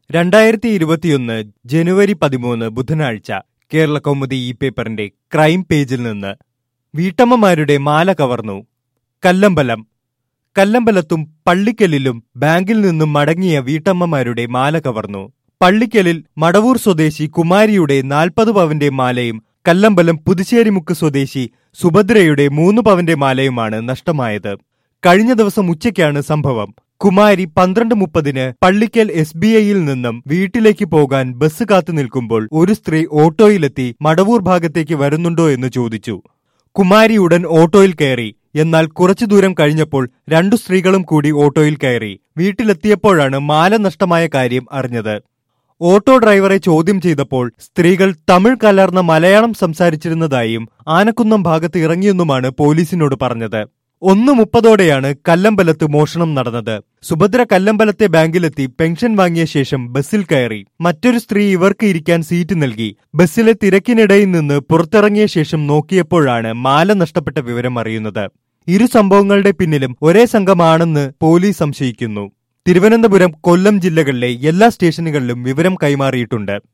രണ്ടായിരത്തി ഇരുപത്തിയൊന്ന് ജനുവരി പതിമൂന്ന് ബുധനാഴ്ച കേരള കൗമുദി ഈ പേപ്പറിന്റെ ക്രൈം പേജിൽ നിന്ന് വീട്ടമ്മമാരുടെ മാല കവർന്നു കല്ലമ്പലം കല്ലമ്പലത്തും പള്ളിക്കലിലും ബാങ്കിൽ നിന്നും മടങ്ങിയ വീട്ടമ്മമാരുടെ മാല കവർന്നു പള്ളിക്കലിൽ മടവൂർ സ്വദേശി കുമാരിയുടെ നാൽപ്പത് പവന്റെ മാലയും കല്ലമ്പലം പുതുശ്ശേരിമുക്ക് സ്വദേശി സുഭദ്രയുടെ മൂന്ന് പവന്റെ മാലയുമാണ് നഷ്ടമായത് കഴിഞ്ഞ ദിവസം ഉച്ചയ്ക്കാണ് സംഭവം കുമാരി പന്ത്രണ്ട് മുപ്പതിന് പള്ളിക്കൽ എസ് ബി ഐയിൽ നിന്നും വീട്ടിലേക്ക് പോകാൻ ബസ് കാത്തു നിൽക്കുമ്പോൾ ഒരു സ്ത്രീ ഓട്ടോയിലെത്തി മടവൂർ ഭാഗത്തേക്ക് വരുന്നുണ്ടോ എന്ന് ചോദിച്ചു കുമാരി ഉടൻ ഓട്ടോയിൽ കയറി എന്നാൽ കുറച്ചു ദൂരം കഴിഞ്ഞപ്പോൾ രണ്ടു സ്ത്രീകളും കൂടി ഓട്ടോയിൽ കയറി വീട്ടിലെത്തിയപ്പോഴാണ് മാല നഷ്ടമായ കാര്യം അറിഞ്ഞത് ഓട്ടോ ഡ്രൈവറെ ചോദ്യം ചെയ്തപ്പോൾ സ്ത്രീകൾ തമിഴ് കലർന്ന മലയാളം സംസാരിച്ചിരുന്നതായും ആനക്കുന്നം ഭാഗത്ത് ഇറങ്ങിയെന്നുമാണ് പോലീസിനോട് പറഞ്ഞത് ഒന്ന് മുപ്പതോടെയാണ് കല്ലമ്പലത്ത് മോഷണം നടന്നത് സുഭദ്ര കല്ലമ്പലത്തെ ബാങ്കിലെത്തി പെൻഷൻ വാങ്ങിയ ശേഷം ബസ്സിൽ കയറി മറ്റൊരു സ്ത്രീ ഇവർക്ക് ഇരിക്കാൻ സീറ്റ് നൽകി ബസ്സിലെ തിരക്കിനിടയിൽ നിന്ന് പുറത്തിറങ്ങിയ ശേഷം നോക്കിയപ്പോഴാണ് മാല നഷ്ടപ്പെട്ട വിവരം അറിയുന്നത് ഇരു സംഭവങ്ങളുടെ പിന്നിലും ഒരേ സംഘമാണെന്ന് പോലീസ് സംശയിക്കുന്നു തിരുവനന്തപുരം കൊല്ലം ജില്ലകളിലെ എല്ലാ സ്റ്റേഷനുകളിലും വിവരം കൈമാറിയിട്ടുണ്ട്